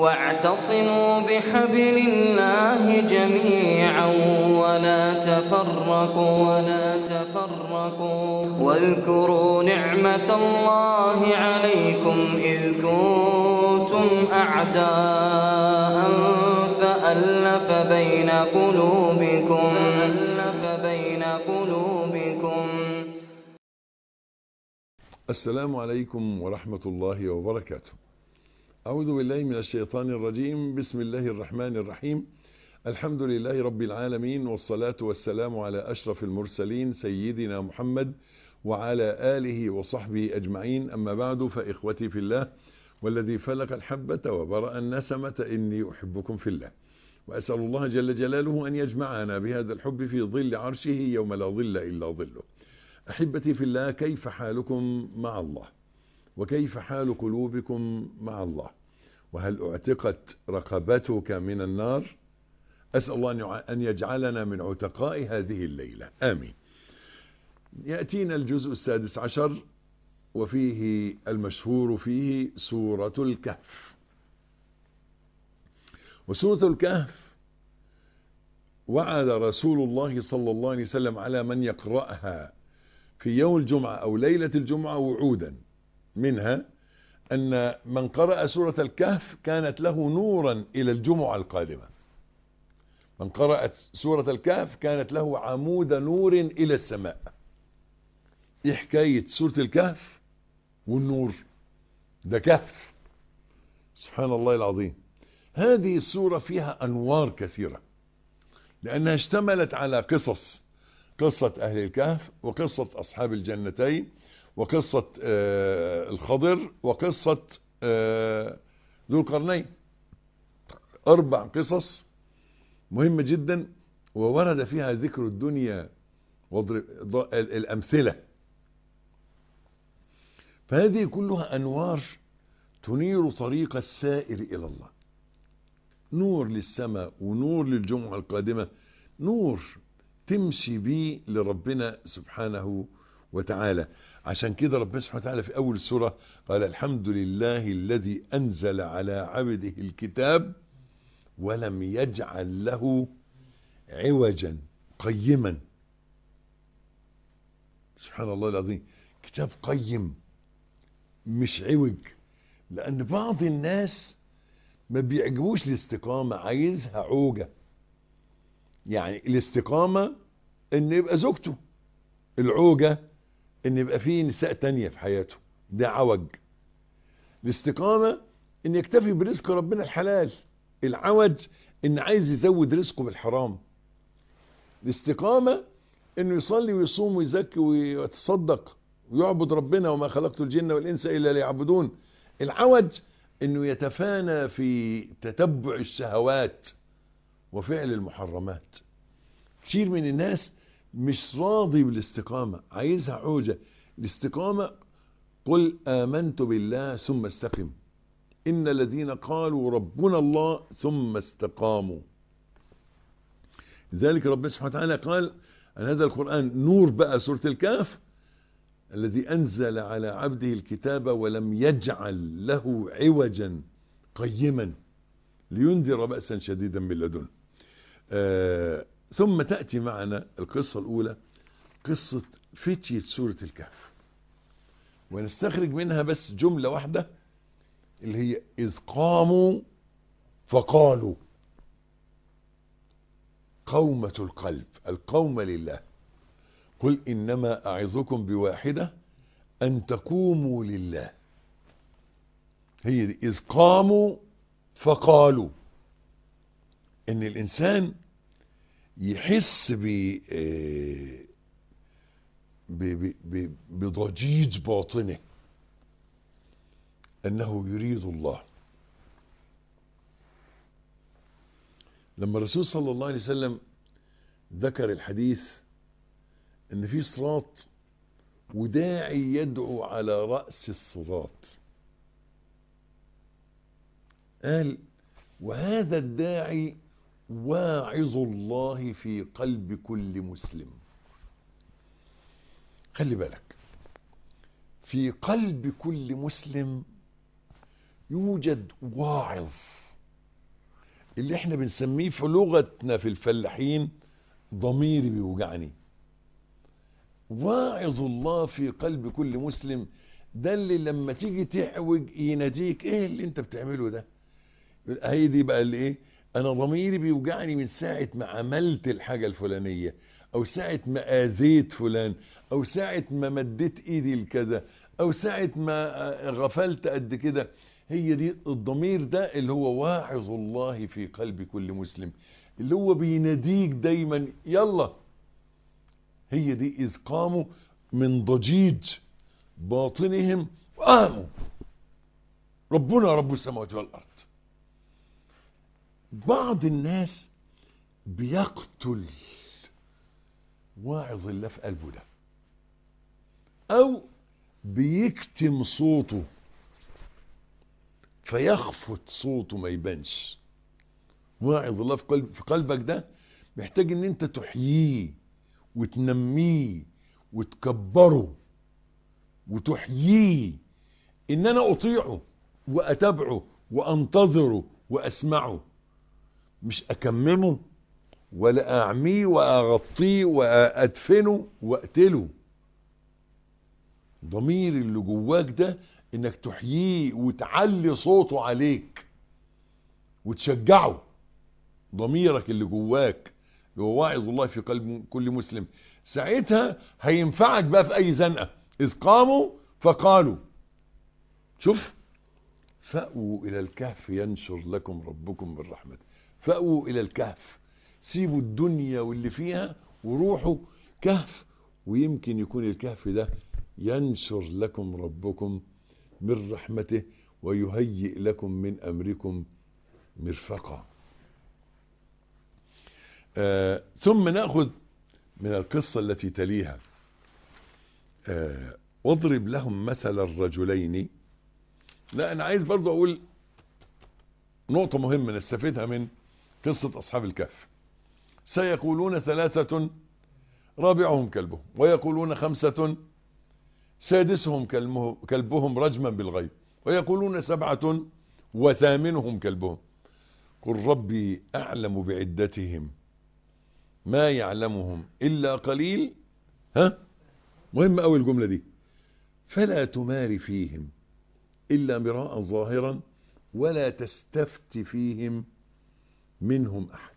واعتصموا بحبل الله جميعا ولا تفرقوا ولا تفرقوا واذكروا نعمة الله عليكم إذ كنتم أعداء فألف بين قلوبكم فألف بين قلوبكم السلام عليكم ورحمة الله وبركاته أعوذ بالله من الشيطان الرجيم بسم الله الرحمن الرحيم الحمد لله رب العالمين والصلاة والسلام على أشرف المرسلين سيدنا محمد وعلى آله وصحبه أجمعين أما بعد فإخوتي في الله والذي فلق الحبة وبرأ النسمة إني أحبكم في الله وأسأل الله جل جلاله أن يجمعنا بهذا الحب في ظل عرشه يوم لا ظل إلا ظله أحبتي في الله كيف حالكم مع الله وكيف حال قلوبكم مع الله وهل اعتقت رقبتك من النار أسأل الله أن يجعلنا من عتقاء هذه الليلة آمين يأتينا الجزء السادس عشر وفيه المشهور فيه سورة الكهف وسورة الكهف وعد رسول الله صلى الله عليه وسلم على من يقرأها في يوم الجمعة أو ليلة الجمعة وعودا منها أن من قرأ سورة الكهف كانت له نورا إلى الجمعة القادمة من قرأ سورة الكهف كانت له عمود نور إلى السماء إيه حكاية سورة الكهف والنور ده كهف سبحان الله العظيم هذه السورة فيها أنوار كثيرة لأنها اشتملت على قصص قصة أهل الكهف وقصة أصحاب الجنتين وقصة آه الخضر وقصة آه ذو القرنين أربع قصص مهمة جدا وورد فيها ذكر الدنيا الأمثلة فهذه كلها أنوار تنير طريق السائر إلى الله نور للسماء ونور للجمعة القادمة نور تمشي بيه لربنا سبحانه وتعالى عشان كده ربنا سبحانه وتعالى في أول السورة قال الحمد لله الذي أنزل على عبده الكتاب ولم يجعل له عوجا قيما سبحان الله العظيم كتاب قيم مش عوج لأن بعض الناس ما بيعجبوش الاستقامة عايزها عوجة يعني الاستقامة ان يبقى زوجته العوجة ان يبقى فيه نساء تانية في حياته ده عوج الاستقامة ان يكتفي برزق ربنا الحلال العوج ان عايز يزود رزقه بالحرام الاستقامة انه يصلي ويصوم ويزكي ويتصدق ويعبد ربنا وما خلقت الجن والانس الا ليعبدون العوج انه يتفانى في تتبع الشهوات وفعل المحرمات كثير من الناس مش راضي بالاستقامة عايزها عوجة الاستقامة قل آمنت بالله ثم استقم إن الذين قالوا ربنا الله ثم استقاموا لذلك ربنا سبحانه وتعالى قال أن هذا القرآن نور بقى سورة الكهف الذي أنزل على عبده الكتاب ولم يجعل له عوجا قيما لينذر بأسا شديدا من لدنه آه ثم تأتي معنا القصة الأولى قصة فتية سورة الكهف ونستخرج منها بس جملة واحدة اللي هي إذ قاموا فقالوا قومة القلب القوم لله قل إنما أعظكم بواحدة أن تقوموا لله هي دي إذ قاموا فقالوا ان الانسان يحس ب بضجيج باطنه انه يريد الله لما الرسول صلى الله عليه وسلم ذكر الحديث ان في صراط وداعي يدعو على رأس الصراط قال وهذا الداعي واعظ الله في قلب كل مسلم خلي بالك في قلب كل مسلم يوجد واعظ اللي احنا بنسميه في لغتنا في الفلاحين ضميري بيوجعني واعظ الله في قلب كل مسلم ده اللي لما تيجي تعوج يناديك ايه اللي انت بتعمله ده هي دي بقى اللي ايه انا ضميري بيوجعني من ساعة ما عملت الحاجة الفلانية او ساعة ما اذيت فلان او ساعة ما مديت ايدي لكذا او ساعة ما غفلت قد كده هي دي الضمير ده اللي هو واعظ الله في قلب كل مسلم اللي هو بيناديك دايما يلا هي دي اذ قاموا من ضجيج باطنهم وقاموا ربنا رب السماوات والارض بعض الناس بيقتل واعظ الله في قلبه ده او بيكتم صوته فيخفت صوته ما يبانش واعظ الله في, قلب في قلبك ده محتاج ان انت تحييه وتنميه وتكبره وتحييه ان انا اطيعه واتبعه وانتظره واسمعه مش اكممه ولا اعميه واغطيه وادفنه واقتله ضمير اللي جواك ده انك تحييه وتعلي صوته عليك وتشجعه ضميرك اللي جواك اللي هو واعظ الله في قلب كل مسلم ساعتها هينفعك بقى في اي زنقه اذ قاموا فقالوا شوف فأووا إلى الكهف ينشر لكم ربكم من رحمته فأووا إلى الكهف سيبوا الدنيا واللي فيها وروحوا كهف ويمكن يكون الكهف ده ينشر لكم ربكم من رحمته ويهيئ لكم من أمركم مرفقا آه ثم نأخذ من القصة التي تليها آه واضرب لهم مثل الرجلين لا أنا عايز برضو أقول نقطة مهمة نستفيدها من قصة أصحاب الكهف سيقولون ثلاثة رابعهم كلبهم ويقولون خمسة سادسهم كلبهم رجما بالغيب ويقولون سبعة وثامنهم كلبهم قل ربي أعلم بعدتهم ما يعلمهم إلا قليل ها مهم أوي الجملة دي فلا تمار فيهم إلا مراء ظاهرا ولا تستفت فيهم منهم أحد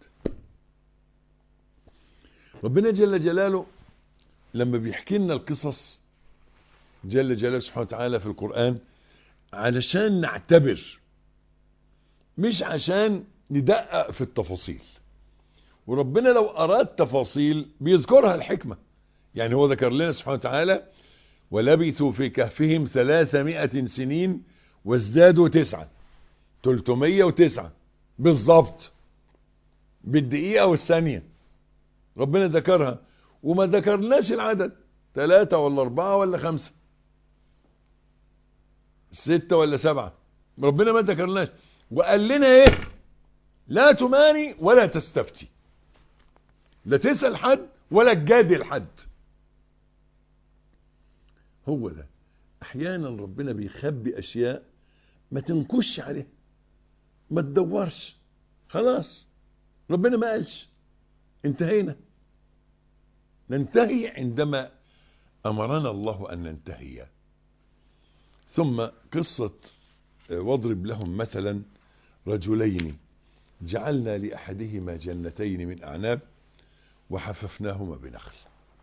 ربنا جل جلاله لما بيحكي لنا القصص جل جلاله سبحانه وتعالى في القرآن علشان نعتبر مش عشان ندقق في التفاصيل وربنا لو أراد تفاصيل بيذكرها الحكمة يعني هو ذكر لنا سبحانه وتعالى ولبثوا في كهفهم ثلاثمائة سنين وازدادوا تسعة تلتمية وتسعة بالظبط بالدقيقة والثانية ربنا ذكرها وما ذكرناش العدد ثلاثة ولا أربعة ولا خمسة ستة ولا سبعة ربنا ما ذكرناش وقال لنا ايه لا تماني ولا تستفتي لا تسأل حد ولا تجادل حد هو ده احيانا ربنا بيخبي اشياء ما تنكش عليها ما تدورش خلاص ربنا ما قالش انتهينا ننتهي عندما امرنا الله ان ننتهي ثم قصة واضرب لهم مثلا رجلين جعلنا لأحدهما جنتين من أعناب وحففناهما بنخل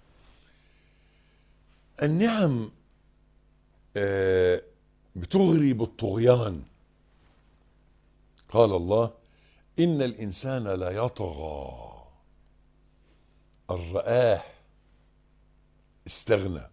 النعم بتغري بالطغيان قال الله إن الإنسان لا يطغى الرآه استغنى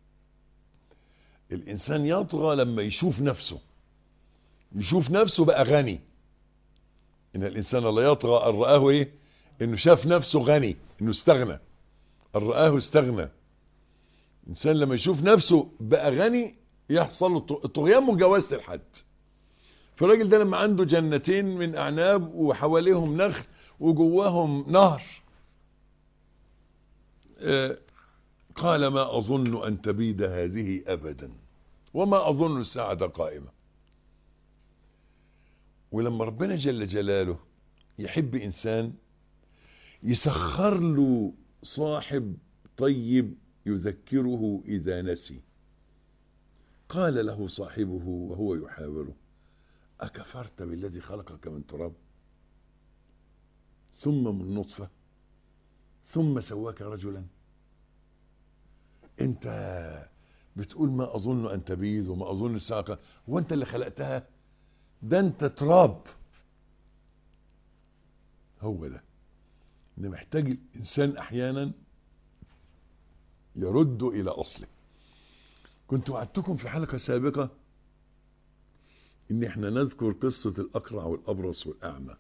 الإنسان يطغى لما يشوف نفسه يشوف نفسه بقى غني إن الإنسان لا يطغى أن رآه إيه إنه شاف نفسه غني إنه استغنى أن رآه استغنى الإنسان لما يشوف نفسه بقى غني يحصل له الطغيان مجاوزة الحد فالراجل ده لما عنده جنتين من أعناب وحواليهم نخل وجواهم نهر آه قال ما أظن أن تبيد هذه أبدا وما أظن الساعة قائمة ولما ربنا جل جلاله يحب إنسان يسخر له صاحب طيب يذكره إذا نسي قال له صاحبه وهو يحاوره أكفرت بالذي خلقك من تراب ثم من نطفة ثم سواك رجلا انت بتقول ما اظن ان تبيد وما اظن الساعه هو انت اللي خلقتها ده انت تراب هو ده ان محتاج الانسان احيانا يرد الى اصله كنت وعدتكم في حلقه سابقه ان احنا نذكر قصه الاقرع والابرص والاعمى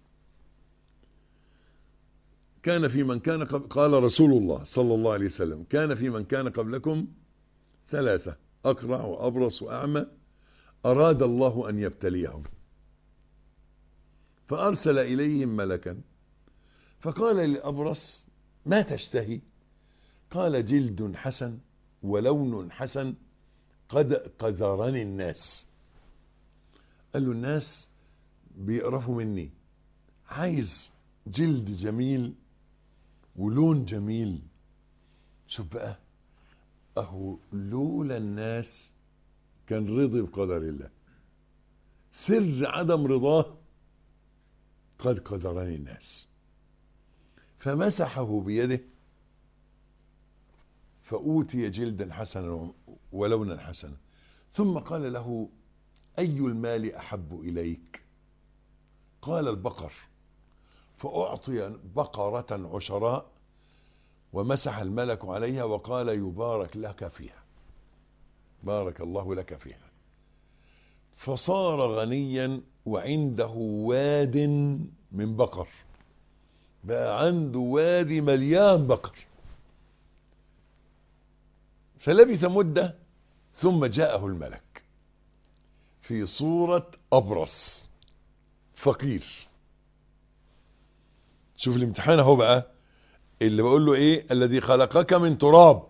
كان في من كان قبل قال رسول الله صلى الله عليه وسلم كان في من كان قبلكم ثلاثة أقرع وأبرص وأعمى أراد الله أن يبتليهم فأرسل إليهم ملكا فقال للأبرص ما تشتهي قال جلد حسن ولون حسن قد قذرني الناس قال له الناس بيقرفوا مني عايز جلد جميل ولون جميل شوف بقى اهو لولا الناس كان رضي بقدر الله سر عدم رضاه قد قدرني الناس فمسحه بيده فأوتي جلدا حسنا ولونا حسنا ثم قال له أي المال أحب إليك قال البقر فأعطي بقرة عشراء ومسح الملك عليها وقال يبارك لك فيها بارك الله لك فيها فصار غنيا وعنده واد من بقر بقى عنده وادي مليان بقر فلبث مدة ثم جاءه الملك في صورة أبرص فقير شوف الامتحان اهو بقى اللي بقول له ايه الذي خلقك من تراب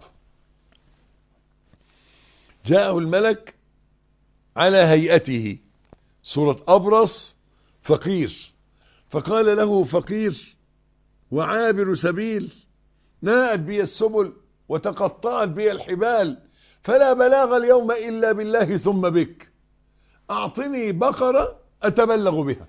جاءه الملك على هيئته صورة أبرص فقير فقال له فقير وعابر سبيل ناءت بي السبل وتقطعت بي الحبال فلا بلاغ اليوم إلا بالله ثم بك أعطني بقرة أتبلغ بها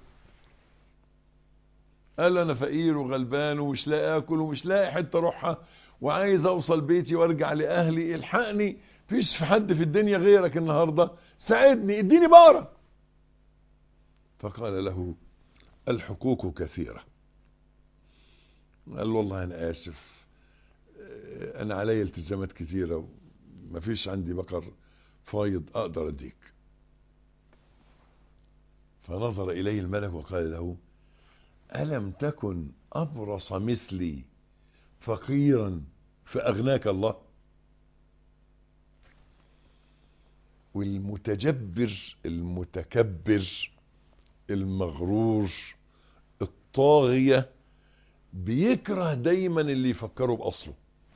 قال انا فقير وغلبان ومش لاقي اكل ومش لاقي حته اروحها وعايز اوصل بيتي وارجع لاهلي الحقني فيش في حد في الدنيا غيرك النهارده ساعدني اديني بقره فقال له الحقوق كثيره قال له والله انا اسف انا علي التزامات كثيره ومفيش عندي بقر فايض اقدر اديك فنظر اليه الملك وقال له ألم تكن أبرص مثلي فقيرا فأغناك الله والمتجبر المتكبر المغرور الطاغية بيكره دايما اللي يفكروا بأصله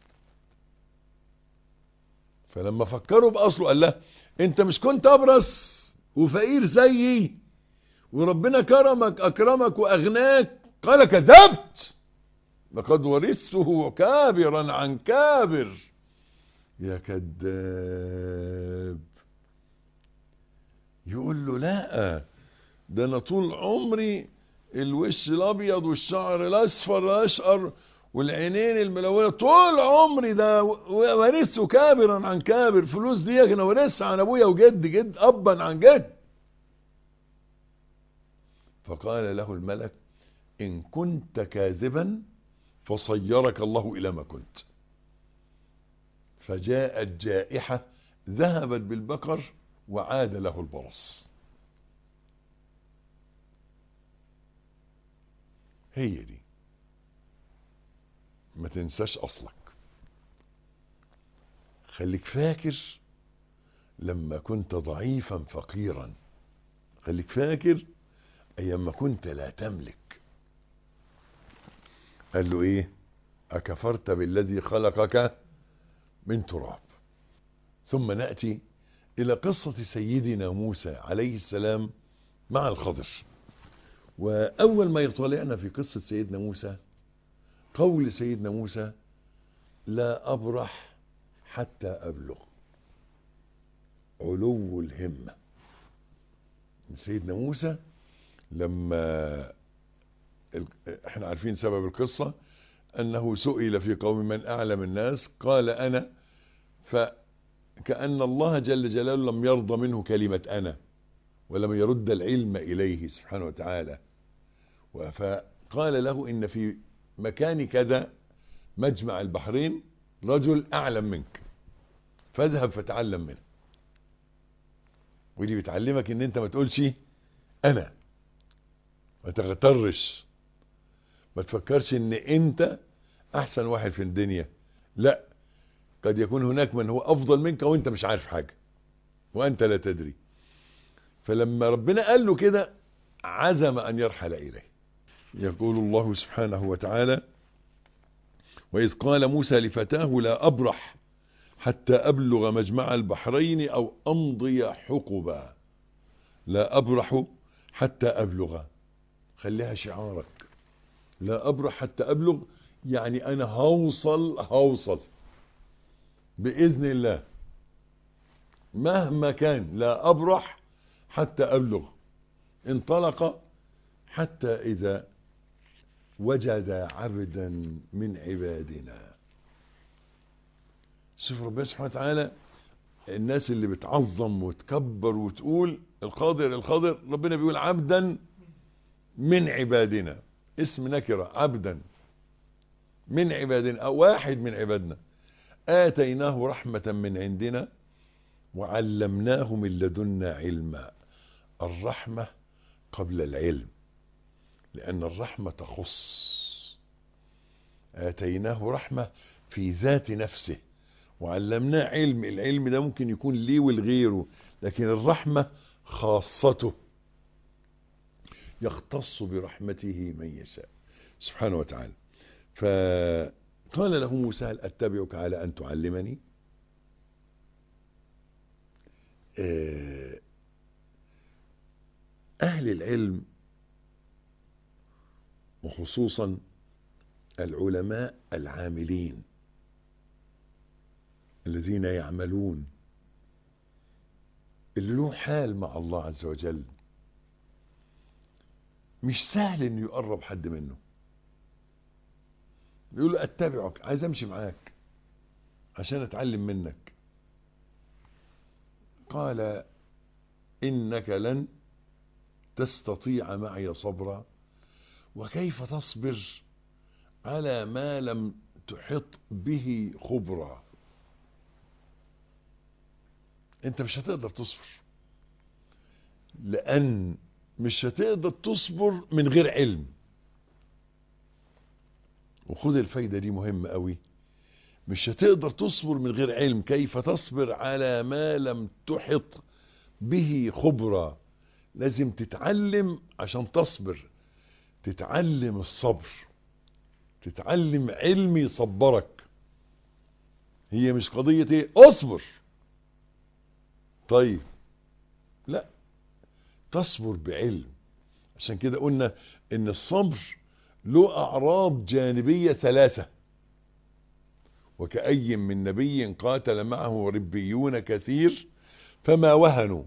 فلما فكروا بأصله قال له انت مش كنت أبرص وفقير زيي وربنا كرمك أكرمك وأغناك قال كذبت لقد ورثته كابرا عن كابر يا كذاب يقول له لا ده انا طول عمري الوش الابيض والشعر الاصفر الاشقر والعينين الملونه طول عمري ده ورثته كابرا عن كابر فلوس دي انا ورثها عن ابويا وجد جد ابا عن جد فقال له الملك إن كنت كاذبا فصيرك الله إلى ما كنت فجاءت جائحة ذهبت بالبقر وعاد له البرص هي دي ما تنساش أصلك خليك فاكر لما كنت ضعيفا فقيرا خليك فاكر ايام ما كنت لا تملك قال له ايه اكفرت بالذي خلقك من تراب ثم ناتي الى قصه سيدنا موسى عليه السلام مع الخضر وأول ما يطالعنا في قصة سيدنا موسى قول سيدنا موسى لا أبرح حتى أبلغ علو الهمة من سيدنا موسى لما احنا عارفين سبب القصة أنه سئل في قوم من أعلم الناس قال أنا فكأن الله جل جلاله لم يرضى منه كلمة أنا ولم يرد العلم إليه سبحانه وتعالى فقال له إن في مكان كذا مجمع البحرين رجل أعلم منك فاذهب فتعلم منه ودي بتعلمك ان انت ما تقولش انا ما تغترش ما تفكرش ان انت احسن واحد في الدنيا لا قد يكون هناك من هو افضل منك وانت مش عارف حاجة وانت لا تدري فلما ربنا قال له كده عزم ان يرحل اليه يقول الله سبحانه وتعالى واذ قال موسى لفتاه لا ابرح حتى أبلغ مجمع البحرين أو أمضي حقبا لا أبرح حتى أبلغ خليها شعارك لا أبرح حتى أبلغ يعني أنا هوصل هوصل بإذن الله مهما كان لا أبرح حتى أبلغ انطلق حتى إذا وجد عبدا من عبادنا شوف ربنا سبحانه وتعالى الناس اللي بتعظم وتكبر وتقول القادر القادر ربنا بيقول عبدا من عبادنا اسم نكرة عبدا من عبادنا أو واحد من عبادنا آتيناه رحمة من عندنا وعلمناه من لدنا علما الرحمة قبل العلم لأن الرحمة تخص آتيناه رحمة في ذات نفسه وعلمناه علم العلم ده ممكن يكون ليه ولغيره لكن الرحمة خاصته يختص برحمته من يشاء سبحانه وتعالى فقال له موسى هل أتبعك على أن تعلمني أهل العلم وخصوصا العلماء العاملين الذين يعملون اللي له حال مع الله عز وجل مش سهل انه يقرب حد منه يقول له اتبعك عايز امشي معاك عشان اتعلم منك قال انك لن تستطيع معي صبرا وكيف تصبر على ما لم تحط به خبرا انت مش هتقدر تصبر لان مش هتقدر تصبر من غير علم وخد الفايدة دي مهمة قوي مش هتقدر تصبر من غير علم كيف تصبر على ما لم تحط به خبرة لازم تتعلم عشان تصبر تتعلم الصبر تتعلم علم يصبرك هي مش قضية ايه اصبر طيب لا تصبر بعلم عشان كده قلنا ان الصبر له اعراض جانبية ثلاثة وكأي من نبي قاتل معه ربيون كثير فما وهنوا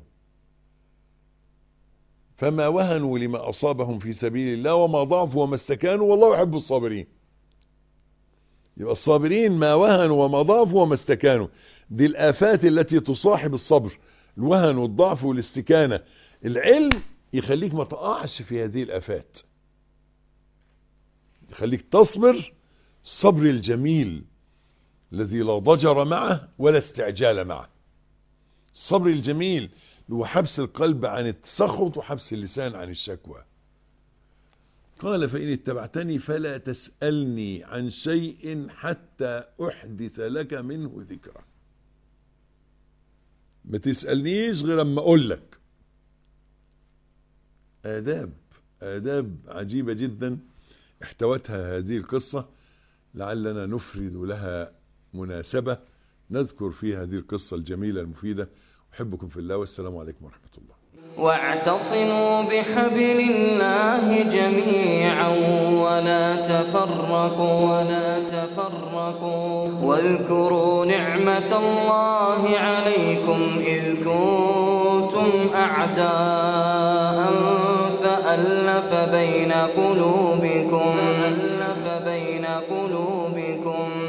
فما وهنوا لما أصابهم في سبيل الله وما ضعفوا وما استكانوا والله يحب الصابرين يبقى الصابرين ما وهنوا وما ضعفوا وما استكانوا دي الآفات التي تصاحب الصبر الوهن والضعف والاستكانة العلم يخليك ما تقعش في هذه الآفات يخليك تصبر الصبر الجميل الذي لا ضجر معه ولا استعجال معه الصبر الجميل هو حبس القلب عن التسخط وحبس اللسان عن الشكوى قال فإن اتبعتني فلا تسألني عن شيء حتى أحدث لك منه ذكرى ما تسألنيش غير اما أقول لك آداب آداب عجيبة جدا احتوتها هذه القصة لعلنا نفرد لها مناسبة نذكر فيها هذه القصة الجميلة المفيدة أحبكم في الله والسلام عليكم ورحمة الله واعتصموا بحبل الله جميعا ولا تفرقوا ولا تفرقوا واذكروا نعمة الله عليكم إذ كنتم أعداء فألف بين قلوبكم فألف بين قلوبكم